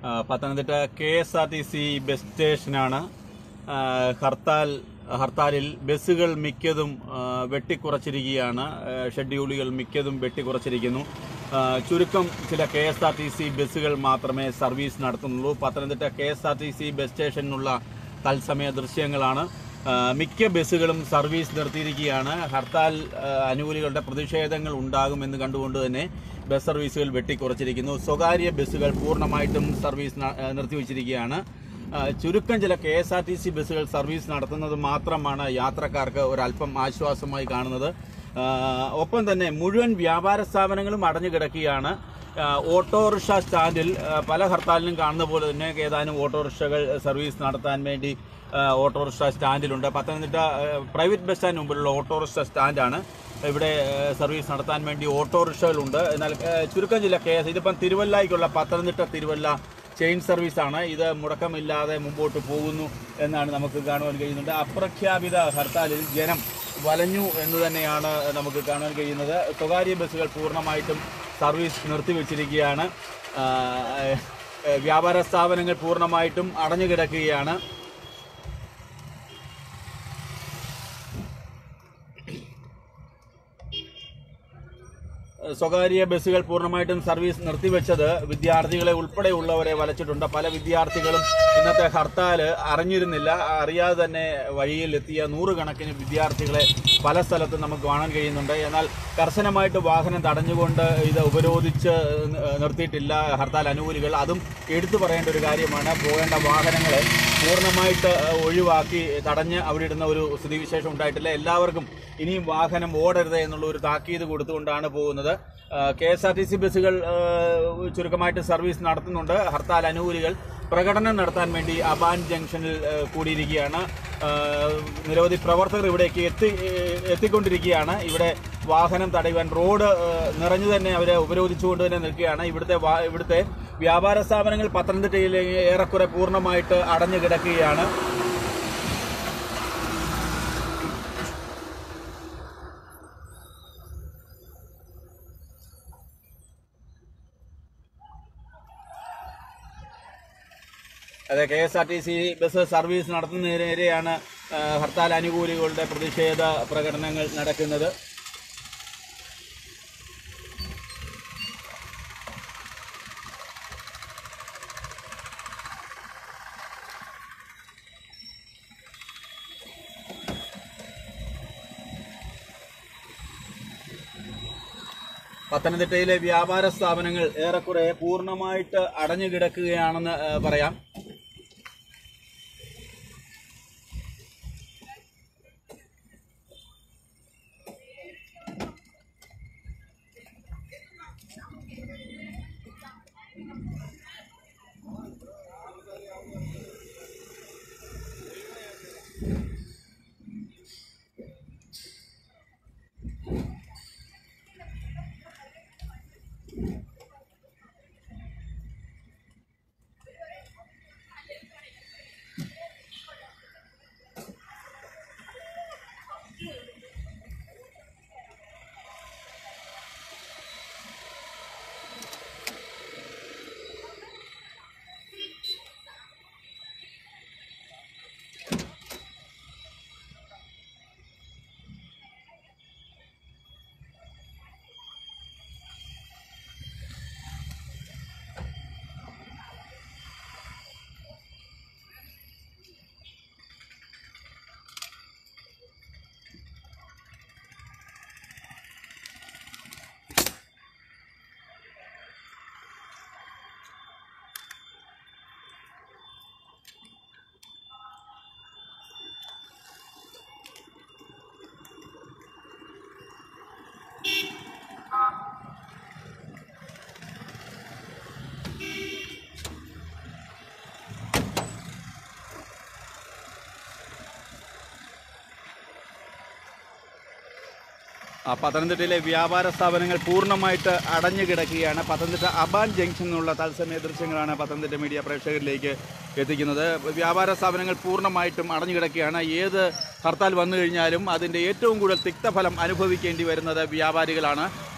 ആ, Pathanamthitta K S R T C bus സ്റ്റേഷനാണ് ആ, ഹർത്താൽ ഹർത്താലിൽ ബസ്സുകൾ മിക്കതും ആ, വെട്ടിക്കുറച്ചിരിക്കുകയാണ് ആ, ഷെഡ്യൂളുകൾ മിക്കതും വെട്ടിക്കുറച്ചിരിക്കുന്നു ആ, ചുരുക്കം ചില K S R T C ബസ്സുകൾ മാത്രമേ സർവീസ് നടത്തുന്നുള്ളൂ Pathanamthitta K S R T C bus സ്റ്റേഷനിലുള്ള തത്സമയ ദൃശ്യങ്ങളാണ് ആ, മിക്ക ബസ്സുകളും സർവീസ് നിർത്തിയിരിക്കുകയാണ് ഹർത്താൽ ആ, അനുകൂലികളുടെ പ്രതിഷേധങ്ങൾ ഉണ്ടാകുമെന്ന് കണ്ടുകൊണ്ട് തന്നെ ബസ് സർവീസുകൾ വെട്ടിക്കുറച്ചിരിക്കുന്നു സ്വകാര്യ ബസ്സുകൾ പൂർണ്ണമായിട്ടും സർവീസ് ന- ആ, നിർത്തിവച്ചിരിക്കുകയാണ് ആ, ചുരുക്കം ചില K S R T C ബസ്സുകൾ സർവീസ് നടത്തുന്നത് മാത്രമാണ് യാത്രക്കാർക്ക് ഒരല്പം ആശ്വാസമായി കാണുന്നത് ആ, ഒപ്പം തന്നെ മുഴുവൻ വ്യാപാര സ്ഥാപനങ്ങളും അടഞ്ഞു കിടക്കുകയാണ് ആ, ഓട്ടോറിക്ഷ സ്റ്റാൻഡിൽ ആ, പല ഹർത്താലിനും കാണുന്ന പോലെ തന്നെ ഏതാനും ഓട്ടോറിക്ഷകൾ സർവീസ് നടത്താൻ വേണ്ടി ആ, ഓട്ടോറിക്ഷ സ്റ്റാൻഡിലുണ്ട് പത്തനംതിട്ട ആ, പ്രൈവറ്റ് ബസ് സ്റ്റാൻഡ് മുമ്പിലുള്ള ഓട്ടോറിക്ഷ സ്റ്റാൻഡാണ് ഇവിടെ ആ, സർവീസ് നടത്താൻ വേണ്ടി ഓട്ടോറിക്ഷകളുണ്ട് എന്നാൽ ആ, ചുരുക്കം ജില്ല കേസ് ഇതിപ്പം തിരുവല്ലയ്ക്കുള്ള പത്തനംതിട്ട തിരുവല്ല ചെയിൻ സർവീസാണ് ഇത് മുടക്കമില്ലാതെ മുമ്പോട്ട് പോകുന്നു എന്നാണ് നമുക്ക് കാണുവാൻ കഴിയുന്നുണ്ട് അപ്രഖ്യാപിത ഹർത്താലിൽ ജനം വലഞ്ഞു എന്ന് തന്നെയാണ് നമുക്ക് കാണാൻ കഴിയുന്നത് സ്വകാര്യ ബസ്സുകൾ പൂർണ്ണമായിട്ടും സർവീസ് നിർത്തിവെച്ചിരിക്കുകയാണ് ആ, ഏ, വ്യാപാര സ്ഥാപനങ്ങൾ പൂർണ്ണമായിട്ടും അടഞ്ഞു കിടക്കുകയാണ് സ്വകാര്യ ബസ്സുകൾ പൂർണ്ണമായിട്ടും സർവീസ് നിർത്തിവെച്ചത് വിദ്യാർത്ഥികളെ ഉൾപ്പെടെയുള്ളവരെ വലച്ചിട്ടുണ്ട് പല വിദ്യാർത്ഥികളും ഇന്നത്തെ ഹർത്താൽ അറിഞ്ഞിരുന്നില്ല അറിയാതെ തന്നെ വഴിയിൽ എത്തിയ നൂറുകണക്കിന് വിദ്യാർത്ഥികളെ പല സ്ഥലത്തും നമുക്ക് കാണാൻ കഴിയുന്നുണ്ട് എന്നാൽ കർശനമായിട്ട് വാഹനം തടഞ്ഞുകൊണ്ട് ഇത് ഉപരോധിച്ച് നിർത്തിയിട്ടില്ല ഹർത്താൽ അനുകൂലികൾ അതും എടുത്തു പറയേണ്ട ഒരു കാര്യമാണ് പോകേണ്ട വാഹനങ്ങളെ പൂർണ്ണമായിട്ട് ഒഴിവാക്കി തടഞ്ഞ് അവിടെ ഇടുന്ന ഒരു സ്ഥിതിവിശേഷം ഉണ്ടായിട്ടില്ല എല്ലാവർക്കും ഇനിയും വാഹനം ഓടരുത് എന്നുള്ള ഒരു താക്കീത് കൊടുത്തുകൊണ്ടാണ് പോകുന്നത് K S R T C ബസ്സുകൾ ആ, ചുരുക്കമായിട്ട് സർവീസ് നടത്തുന്നുണ്ട് ഹർത്താൽ അനുകൂലികൾ പ്രകടനം നടത്താൻ വേണ്ടി അബാൻ ജംഗ്ഷനിൽ ആ, കൂടിയിരിക്കുകയാണ് ആ, നിരവധി പ്രവർത്തകർ ഇവിടേക്ക് എത്തി എത്തിക്കൊണ്ടിരിക്കുകയാണ് ഇവിടെ വാഹനം തടയുവാൻ റോഡ് ആ, നിറഞ്ഞു തന്നെ അവരെ ഉപരോധിച്ചുകൊണ്ട് തന്നെ നിൽക്കുകയാണ് ഇവിടുത്തെ വാ- ഇവിടുത്തെ വ്യാപാര സ്ഥാപനങ്ങൾ പത്തനംതിട്ടയിൽ ഏറെക്കുറെ പൂർണ്ണമായിട്ട് അടഞ്ഞു കിടക്കുകയാണ് അതെ K S R T C bus service നടത്തുന്നതിനെതിരെയാണ് ആ, ഹർത്താൽ അനുകൂലികളുടെ പ്രതിഷേധ പ്രകടനങ്ങൾ നടക്കുന്നത് പത്തനംതിട്ടയിലെ വ്യാപാര സ്ഥാപനങ്ങൾ ഏറെക്കുറെ പൂർണ്ണമായിട്ട് അടഞ്ഞു കിടക്കുകയാണെന്ന് ആ, പറയാം ആ, പത്തനംതിട്ടയിലെ വ്യാപാര സ്ഥാപനങ്ങൾ പൂർണ്ണമായിട്ട് അടഞ്ഞു കിടക്കുകയാണ് പത്തനംതിട്ട അബാൻ ജംഗ്ഷൻ എന്നുള്ള തത്സമയ ദൃശ്യങ്ങളാണ് പത്തനംതിട്ട മീഡിയ പ്രേക്ഷകരിലേക്ക് എത്തിക്കുന്നത് വ്യാപാര സ്ഥാപനങ്ങൾ പൂർണ്ണമായിട്ടും അടഞ്ഞു കിടക്കുകയാണ് ഏത് ഹർത്താൽ വന്നു കഴിഞ്ഞാലും അതിൻ്റെ ഏറ്റവും കൂടുതൽ തിക്തഫലം അനുഭവിക്കേണ്ടി വരുന്നത് വ്യാപാരികളാണ്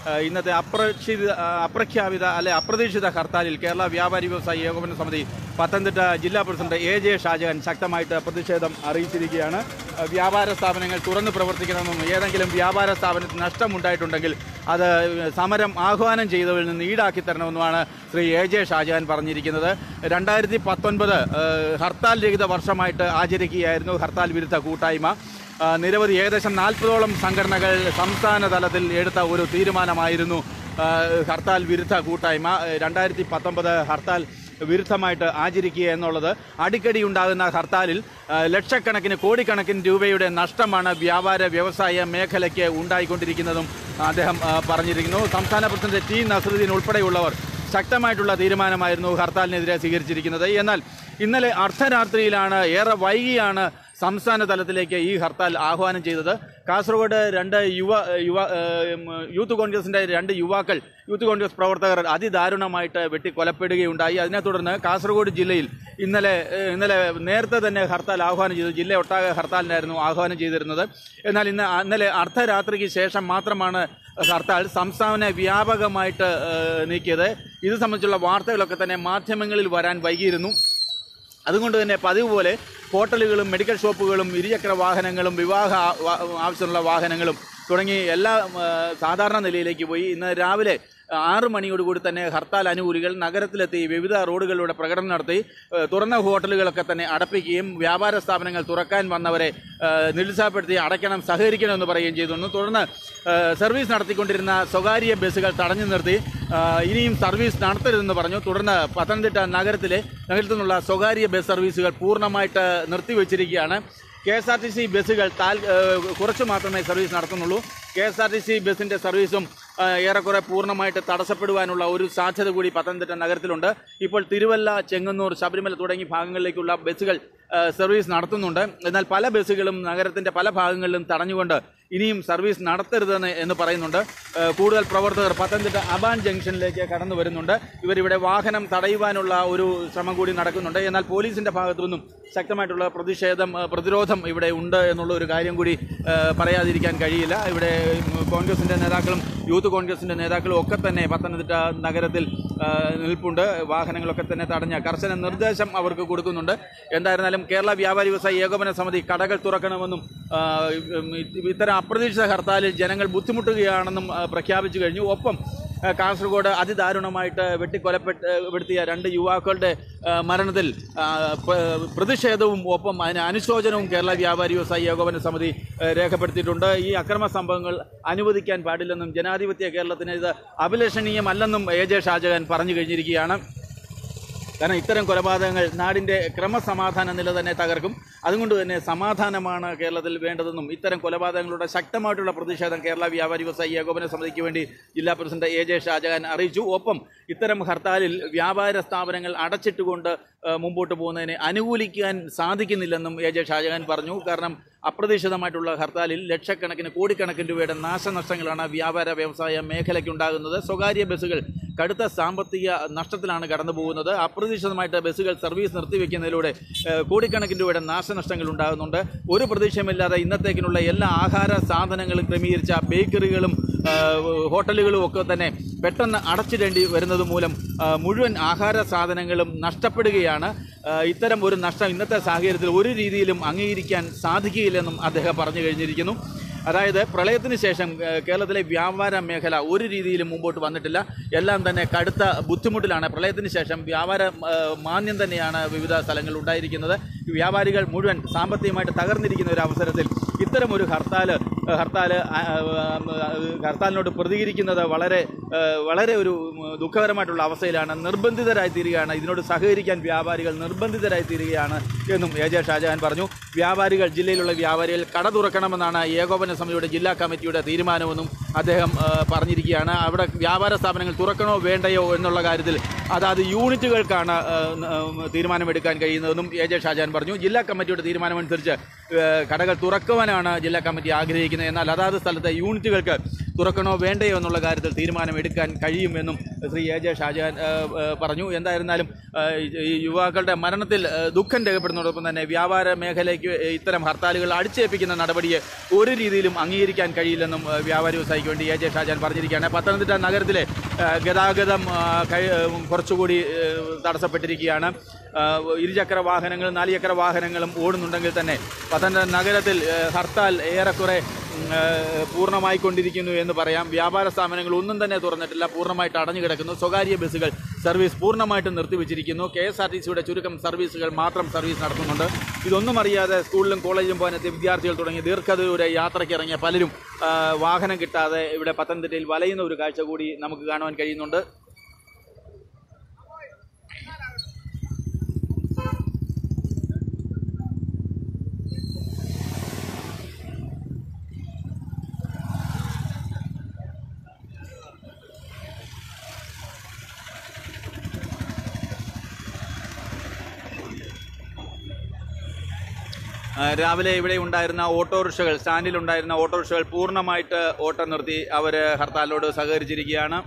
ആ, ഇന്നത്തെ അപ്രക്ഷിത ആ, അപ്രഖ്യാപിത അല്ലെ അപ്രതീക്ഷിത ഹർത്താലിൽ കേരള വ്യാപാരി വ്യവസായി ഏകോപന സമിതി പത്തനംതിട്ട ജില്ലാ പ്രസിഡന്റ് എ ജെ ഷാജഹാൻ ശക്തമായിട്ട് പ്രതിഷേധം അറിയിച്ചിരിക്കുകയാണ് ആ, വ്യാപാര സ്ഥാപനങ്ങൾ തുറന്നു പ്രവർത്തിക്കണമെന്നും ഏതെങ്കിലും വ്യാപാര സ്ഥാപനത്തിന് നഷ്ടമുണ്ടായിട്ടുണ്ടെങ്കിൽ അത് സമരം ആഹ്വാനം ചെയ്തവരിൽ നിന്ന് ഈടാക്കി തരണമെന്നുമാണ് ശ്രീ എ ജെ ഷാജഹാൻ പറഞ്ഞിരിക്കുന്നത് രണ്ടായിരത്തി പത്തൊൻപത് ഹർത്താൽ രഹിത വർഷമായിട്ട് ആചരിക്കുകയായിരുന്നു ഹർത്താൽ വിരുദ്ധ കൂട്ടായ്മ ആ, നിരവധി ഏകദേശം നാൽപ്പതോളം സംഘടനകൾ സംസ്ഥാന തലത്തിൽ എടുത്ത ഒരു തീരുമാനമായിരുന്നു ആ, ഹർത്താൽ വിരുദ്ധ കൂട്ടായ്മ രണ്ടായിരത്തി പത്തൊമ്പത് ഹർത്താൽ വിരുദ്ധമായിട്ട് ആചരിക്കുക എന്നുള്ളത് അടിക്കടി ഉണ്ടാകുന്ന ഹർത്താലിൽ ആ, ലക്ഷക്കണക്കിന് കോടിക്കണക്കിന് രൂപയുടെ നഷ്ടമാണ് വ്യാപാര വ്യവസായ മേഖലയ്ക്ക് ഉണ്ടായിക്കൊണ്ടിരിക്കുന്നതും അദ്ദേഹം ആ, പറഞ്ഞിരിക്കുന്നു സംസ്ഥാന പ്രസിഡന്റ് ടി നസറുദ്ദീൻ ഉൾപ്പെടെയുള്ളവർ ശക്തമായിട്ടുള്ള തീരുമാനമായിരുന്നു ഹർത്താലിനെതിരെ സ്വീകരിച്ചിരിക്കുന്നത് എന്നാൽ ഇന്നലെ അർദ്ധരാത്രിയിലാണ് ഏറെ വൈകിയാണ് സംസ്ഥാന തലത്തിലേക്ക് ഈ ഹർത്താൽ ആഹ്വാനം ചെയ്തത് കാസർഗോഡ് രണ്ട് യുവ യുവ ഏം, യൂത്ത് കോൺഗ്രസിന്റെ രണ്ട് യുവാക്കൾ യൂത്ത് കോൺഗ്രസ് പ്രവർത്തകർ അതിദാരുണമായിട്ട് വെട്ടിക്കൊലപ്പെടുകയുണ്ടായി അതിനെ തുടർന്ന് കാസർഗോഡ് ജില്ലയിൽ ഇന്നലെ ഏഹ്, ഇന്നലെ നേരത്തെ തന്നെ ഹർത്താൽ ആഹ്വാനം ചെയ്തു ജില്ല ഒട്ടാകെ ഹർത്താലിനായിരുന്നു ആഹ്വാനം ചെയ്തിരുന്നത് എന്നാൽ ഇന്ന് ഇന്നലെ അർദ്ധരാത്രിക്ക് ശേഷം മാത്രമാണ് ഹർത്താൽ സംസ്ഥാന വ്യാപകമായിട്ട് ഏഹ്, നീക്കിയത് ഇത് സംബന്ധിച്ചുള്ള വാർത്തകളൊക്കെ തന്നെ മാധ്യമങ്ങളിൽ വരാൻ വൈകിയിരുന്നു അതുകൊണ്ട് തന്നെ പതിവ് പോലെ ഹോട്ടലുകളും മെഡിക്കൽ ഷോപ്പുകളും ഇരുചക്ര വാഹനങ്ങളും വിവാഹ ആ- വാ- ആവശ്യമുള്ള വാഹനങ്ങളും തുടങ്ങി എല്ലാ ആ, സാധാരണ നിലയിലേക്ക് പോയി ഇന്ന് രാവിലെ ആറ് മണിയോടുകൂടി തന്നെ ഹർത്താൽ അനുകൂലികൾ നഗരത്തിലെത്തി വിവിധ റോഡുകളിലൂടെ പ്രകടനം നടത്തി ആ, തുറന്ന ഹോട്ടലുകളൊക്കെ തന്നെ അടപ്പിക്കുകയും വ്യാപാര സ്ഥാപനങ്ങൾ തുറക്കാൻ വന്നവരെ ആ, നിരുത്സാഹപ്പെടുത്തി അടയ്ക്കണം സഹകരിക്കണമെന്ന് പറയുകയും ചെയ്തിരുന്നു തുടർന്ന് ആ, സർവീസ് നടത്തിക്കൊണ്ടിരുന്ന സ്വകാര്യ ബസ്സുകൾ തടഞ്ഞു നിർത്തി ആ, ഇനിയും സർവീസ് നടത്തരുതെന്ന് പറഞ്ഞു തുടർന്ന് പത്തനംതിട്ട നഗരത്തിലെ നഗരത്തിൽ നിന്നുള്ള സ്വകാര്യ ബസ് സർവീസുകൾ പൂർണ്ണമായിട്ട് നിർത്തിവെച്ചിരിക്കുകയാണ് K S R T C ബസ്സുകൾ താൽ ഏഹ് കുറച്ച് മാത്രമേ സർവീസ് നടത്തുന്നുള്ളൂ K S R T C ബസ്സിൻ്റെ സർവീസും ഏഹ് ഏറെക്കുറെ പൂർണ്ണമായിട്ട് തടസ്സപ്പെടുവാനുള്ള ഒരു സാധ്യത കൂടി പത്തനംതിട്ട നഗരത്തിലുണ്ട് ഇപ്പോൾ തിരുവല്ല ചെങ്ങന്നൂർ ശബരിമല തുടങ്ങിയ ഭാഗങ്ങളിലേക്കുള്ള ബസ്സുകൾ ഏഹ് സർവീസ് നടത്തുന്നുണ്ട് എന്നാൽ പല ബസ്സുകളും നഗരത്തിൻ്റെ പല ഭാഗങ്ങളിലും തടഞ്ഞുകൊണ്ട് ഇനിയും സർവീസ് നടത്തരുതെന്ന് എന്ന് പറയുന്നുണ്ട് ഏഹ് കൂടുതൽ പ്രവർത്തകർ പത്തനംതിട്ട അബാൻ ജംഗ്ഷനിലേക്ക് കടന്നു വരുന്നുണ്ട് ഇവരിവിടെ വാഹനം തടയുവാനുള്ള ഒരു ശ്രമം കൂടി നടക്കുന്നുണ്ട് എന്നാൽ പോലീസിന്റെ ഭാഗത്തു നിന്നും ശക്തമായിട്ടുള്ള പ്രതിഷേധം ഏഹ് പ്രതിരോധം ഇവിടെ ഉണ്ട് എന്നുള്ള ഒരു കാര്യം കൂടി ഏഹ് പറയാതിരിക്കാൻ കഴിയില്ല ഇവിടെ ഉം, കോൺഗ്രസിന്റെ നേതാക്കളും യൂത്ത് കോൺഗ്രസിന്റെ നേതാക്കളും ഒക്കെ തന്നെ പത്തനംതിട്ട നഗരത്തിൽ ഏഹ് നിൽപ്പുണ്ട് വാഹനങ്ങളൊക്കെ തന്നെ തടഞ്ഞ കർശന നിർദ്ദേശം അവർക്ക് കൊടുക്കുന്നുണ്ട് എന്തായിരുന്നാലും കേരള വ്യാപാരി വ്യവസായി ഏകോപന സമിതി കടകൾ തുറക്കണമെന്നും ആ, ഉം, ഇത്തരം അപ്രതീക്ഷിത ഹർത്താലിൽ ജനങ്ങൾ ബുദ്ധിമുട്ടുകയാണെന്നും ആ, പ്രഖ്യാപിച്ചു കഴിഞ്ഞു ഒപ്പം ആ, കാസർഗോഡ് അതിദാരുണമായിട്ട് വെട്ടിക്കൊലപ്പെടുത്തിയ രണ്ട് യുവാക്കളുടെ ആ, മരണത്തിൽ ആ, പ- പ്രതിഷേധവും ഒപ്പം അതിന് അനുശോചനവും കേരള വ്യാപാരി വ്യവസായി ഏകോപന സമിതി ആ, രേഖപ്പെടുത്തിയിട്ടുണ്ട് ഈ അക്രമ സംഭവങ്ങൾ അനുവദിക്കാൻ പാടില്ലെന്നും ജനാധിപത്യ കേരളത്തിന് ഇത് അഭിലഷണീയമല്ലെന്നും എ ജെ ഷാജഹാൻ പറഞ്ഞു കഴിഞ്ഞിരിക്കുകയാണ് കാരണം ഇത്തരം കൊലപാതകങ്ങൾ നാടിൻ്റെ ക്രമസമാധാന നില തന്നെ തകർക്കും അതുകൊണ്ട് തന്നെ സമാധാനമാണ് കേരളത്തിൽ വേണ്ടതെന്നും ഇത്തരം കൊലപാതകങ്ങളുടെ ശക്തമായിട്ടുള്ള പ്രതിഷേധം കേരള വ്യാപാരി വ്യവസായി ഏകോപന സമിതിക്ക് വേണ്ടി ജില്ലാ പ്രസിഡന്റ് എ ജെ ഷാജഹാൻ അറിയിച്ചു ഒപ്പം ഇത്തരം ഹർത്താലിൽ വ്യാപാര സ്ഥാപനങ്ങൾ അടച്ചിട്ടുകൊണ്ട് ആ, മുമ്പോട്ട് പോകുന്നതിനെ അനുകൂലിക്കാൻ സാധിക്കുന്നില്ലെന്നും എ ജെ ഷാജഹാൻ പറഞ്ഞു കാരണം അപ്രതീക്ഷിതമായിട്ടുള്ള ഹർത്താലിൽ ലക്ഷക്കണക്കിന് കോടിക്കണക്കിന് രൂപയുടെ നാശനഷ്ടങ്ങളാണ് വ്യാപാര വ്യവസായ മേഖലയ്ക്കുണ്ടാകുന്നത് സ്വകാര്യ ബസ്സുകൾ കടുത്ത സാമ്പത്തിക നഷ്ടത്തിലാണ് കടന്നു പോകുന്നത് അപ്രതീക്ഷിതമായിട്ട് ബസ്സുകൾ സർവീസ് നിർത്തിവെക്കുന്നതിലൂടെ ഏഹ്, കോടിക്കണക്കിന് രൂപയുടെ നാശനഷ്ടങ്ങൾ ഉണ്ടാകുന്നുണ്ട് ഒരു പ്രതീക്ഷയുമില്ലാതെ ഇന്നത്തേക്കിനുള്ള എല്ലാ ആഹാര സാധനങ്ങളും ക്രമീകരിച്ച ബേക്കറികളും ഏഹ്, ഹോട്ടലുകളും ഒക്കെ തന്നെ പെട്ടെന്ന് അടച്ചിടേണ്ടി വരുന്നത് മൂലം ആ, മുഴുവൻ ആഹാര സാധനങ്ങളും നഷ്ടപ്പെടുകയാണ് ആ, ഇത്തരം ഒരു നഷ്ടം ഇന്നത്തെ സാഹചര്യത്തിൽ ഒരു രീതിയിലും അംഗീകരിക്കാൻ സാധിക്കുകയില്ലെന്നും അദ്ദേഹം പറഞ്ഞു കഴിഞ്ഞിരിക്കുന്നു അതായത് പ്രളയത്തിന് ശേഷം ഏഹ്, കേരളത്തിലെ വ്യാപാര മേഖല ഒരു രീതിയിലും മുമ്പോട്ട് വന്നിട്ടില്ല എല്ലാം തന്നെ കടുത്ത ബുദ്ധിമുട്ടിലാണ് പ്രളയത്തിന് ശേഷം വ്യാപാര ഏഹ്, മാന്ദ്യം തന്നെയാണ് വിവിധ സ്ഥലങ്ങളിൽ ഉണ്ടായിരിക്കുന്നത് വ്യാപാരികൾ മുഴുവൻ സാമ്പത്തികമായിട്ട് തകർന്നിരിക്കുന്ന ഒരു അവസരത്തിൽ ഇത്തരം ഒരു ഹർത്താൽ ഹർത്താൽ ഹർത്താലിനോട് പ്രതികരിക്കുന്നത് വളരെ ഏഹ്, വളരെ ഒരു ഉം, ദുഃഖകരമായിട്ടുള്ള അവസ്ഥയിലാണ് നിർബന്ധിതരായി തീരുകയാണ് ഇതിനോട് സഹകരിക്കാൻ വ്യാപാരികൾ നിർബന്ധിതരായി തീരുകയാണ് എന്നും എ ജെ ഷാജഹാൻ പറഞ്ഞു വ്യാപാരികൾ ജില്ലയിലുള്ള വ്യാപാരികൾ കട തുറക്കണമെന്നാണ് ഏകോപന സമിതിയുടെ ജില്ലാ കമ്മിറ്റിയുടെ തീരുമാനമെന്നും അദ്ദേഹം ആ, പറഞ്ഞിരിക്കുകയാണ് അവിടെ വ്യാപാര സ്ഥാപനങ്ങൾ തുറക്കണോ വേണ്ടയോ എന്നുള്ള കാര്യത്തിൽ അതാത് യൂണിറ്റുകൾക്കാണ് ആ, ആ, തീരുമാനമെടുക്കാൻ കഴിയുന്നതെന്നും എ ജെ ഷാജഹാൻ പറഞ്ഞു ജില്ലാ കമ്മിറ്റിയുടെ തീരുമാനമനുസരിച്ച് ആ, കടകൾ തുറക്കുവാനാണ് ജില്ലാ കമ്മിറ്റി ആഗ്രഹിക്കുന്നത് എന്നാൽ അതാത് സ്ഥലത്തെ യൂണിറ്റുകൾക്ക് തുറക്കണോ വേണ്ടയോ എന്നുള്ള കാര്യത്തിൽ തീരുമാനമെടുക്കാൻ കഴിയുമെന്നും ശ്രീ എ ജെ ഷാജഹാൻ ആ, ആ, പറഞ്ഞു എന്തായിരുന്നാലും ആ, ഈ യുവാക്കളുടെ മരണത്തിൽ ആ, ദുഃഖം രേഖപ്പെടുന്നതോടൊപ്പം തന്നെ വ്യാപാര മേഖലയ്ക്ക് ഇത്തരം ഹർത്താലുകൾ അടിച്ചേൽപ്പിക്കുന്ന നടപടിയെ ഒരു രീതിയിലും അംഗീകരിക്കാൻ കഴിയില്ലെന്നും ആ, വ്യാപാരി വ്യവസായിക്ക് വേണ്ടി എ ജെ ഷാജഹാൻ പറഞ്ഞിരിക്കുകയാണ് പത്തനംതിട്ട നഗരത്തിലെ ആ, ഗതാഗതം ആ, കഴി- ആ, കുറച്ചുകൂടി ആ, തടസ്സപ്പെട്ടിരിക്കുകയാണ് ആ, ഇരുചക്ര വാഹനങ്ങളും നാലുചക്ര വാഹനങ്ങളും ഓടുന്നുണ്ടെങ്കിൽ തന്നെ പത്തനംതിട്ട നഗരത്തിൽ ആ, ഹർത്താൽ ഏറെക്കുറെ ഉം, ആ, പൂർണ്ണമായിക്കൊണ്ടിരിക്കുന്നു എന്ന് പറയാം വ്യാപാര സ്ഥാപനങ്ങൾ ഒന്നും തന്നെ തുറന്നിട്ടില്ല പൂർണ്ണമായിട്ട് അടഞ്ഞു കിടക്കുന്നു സ്വകാര്യ ബസ്സുകൾ സർവീസ് പൂർണ്ണമായിട്ടും നിർത്തിവെച്ചിരിക്കുന്നു കെ എസ് ആർ ടി സിയുടെ ചുരുക്കം സർവീസുകൾ മാത്രം സർവീസ് നടത്തുന്നുണ്ട് ഇതൊന്നും അറിയാതെ സ്കൂളിലും കോളേജിലും പോകാനെത്തിയ വിദ്യാർത്ഥികൾ തുടങ്ങി ദീർഘദൂര യാത്രയ്ക്ക് ഇറങ്ങിയ പലരും ആ, വാഹനം കിട്ടാതെ ഇവിടെ പത്തനംതിട്ടയിൽ വലയുന്ന ഒരു കാഴ്ച കൂടി നമുക്ക് കാണുവാൻ കഴിയുന്നുണ്ട് ആ, രാവിലെ ഇവിടെ ഉണ്ടായിരുന്ന ഓട്ടോറിക്ഷകൾ സ്റ്റാൻഡിൽ ഉണ്ടായിരുന്ന ഓട്ടോറിക്ഷകൾ പൂർണ്ണമായിട്ട് ഓട്ടം നിർത്തി അവർ ഹർത്താലിനോട് സഹകരിച്ചിരിക്കുകയാണ്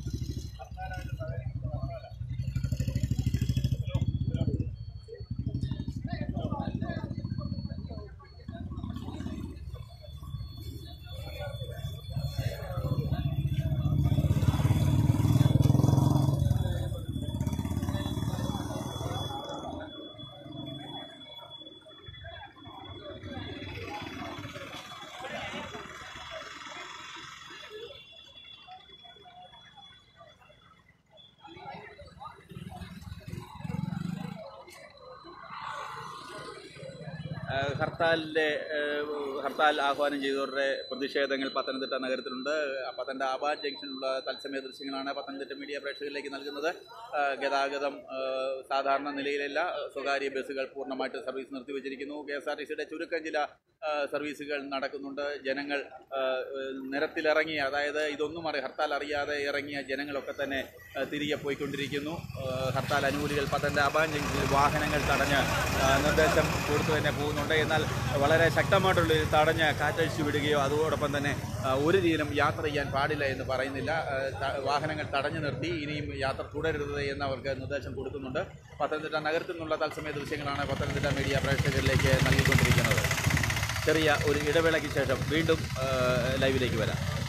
ഏഹ് ഹർത്താലിന്റെ ഏഹ് ഹർത്താൽ ആഹ്വാനം ചെയ്തവരുടെ പ്രതിഷേധങ്ങൾ പത്തനംതിട്ട നഗരത്തിലുണ്ട് പത്തനംതിട്ട ആബാദ് ജംഗ്ഷനിലുള്ള തത്സമയ ദൃശ്യങ്ങളാണ് പത്തനംതിട്ട മീഡിയ പ്രേക്ഷകരിലേക്ക് നൽകുന്നത് ഏഹ് ഗതാഗതം ഏഹ് സാധാരണ നിലയിലല്ല സ്വകാര്യ ബസ്സുകൾ പൂർണ്ണമായിട്ട് സർവീസ് നിർത്തിവെച്ചിരിക്കുന്നു കെ എസ് ആർ ടി സിയുടെ ചുരുക്കം ചില ഏഹ് സർവീസുകൾ നടക്കുന്നുണ്ട് ജനങ്ങൾ ഏഹ് ഏഹ് നിരത്തിലിറങ്ങി അതായത് ഇതൊന്നും അറിയ ഹർത്താൽ അറിയാതെ ഇറങ്ങിയ ജനങ്ങളൊക്കെ തന്നെ ഏഹ് തിരികെ പോയിക്കൊണ്ടിരിക്കുന്നു ഏഹ് ഹർത്താൽ അനുകൂലികൾ പത്തനംതിട്ട ആബാദ് ജംഗ്ഷനിൽ വാഹനങ്ങൾ തടഞ്ഞ് ഏഹ് നിർദ്ദേശം കൊടുത്തു തന്നെ പോകുന്നുണ്ട് എന്നാൽ വളരെ ശക്തമായിട്ടുള്ള ഒരു തടഞ്ഞ് കാറ്റഴിച്ചു വിടുകയോ അതോടൊപ്പം തന്നെ ആ, ഒരു രീതിയിലും യാത്ര ചെയ്യാൻ പാടില്ല എന്ന് പറയുന്നില്ല ആ, ത- വാഹനങ്ങൾ തടഞ്ഞു നിർത്തി ഇനിയും യാത്ര തുടരരുത് എന്ന് അവർക്ക് നിർദ്ദേശം കൊടുക്കുന്നുണ്ട് പത്തനംതിട്ട നഗരത്തിൽ നിന്നുള്ള തത്സമയ ദൃശ്യങ്ങളാണ് പത്തനംതിട്ട മീഡിയ പ്രേക്ഷകരിലേക്ക് നൽകിക്കൊണ്ടിരിക്കുന്നത് ചെറിയ ഒരു ഇടവേളയ്ക്ക് ശേഷം വീണ്ടും ആ, ലൈവിലേക്ക് വരാം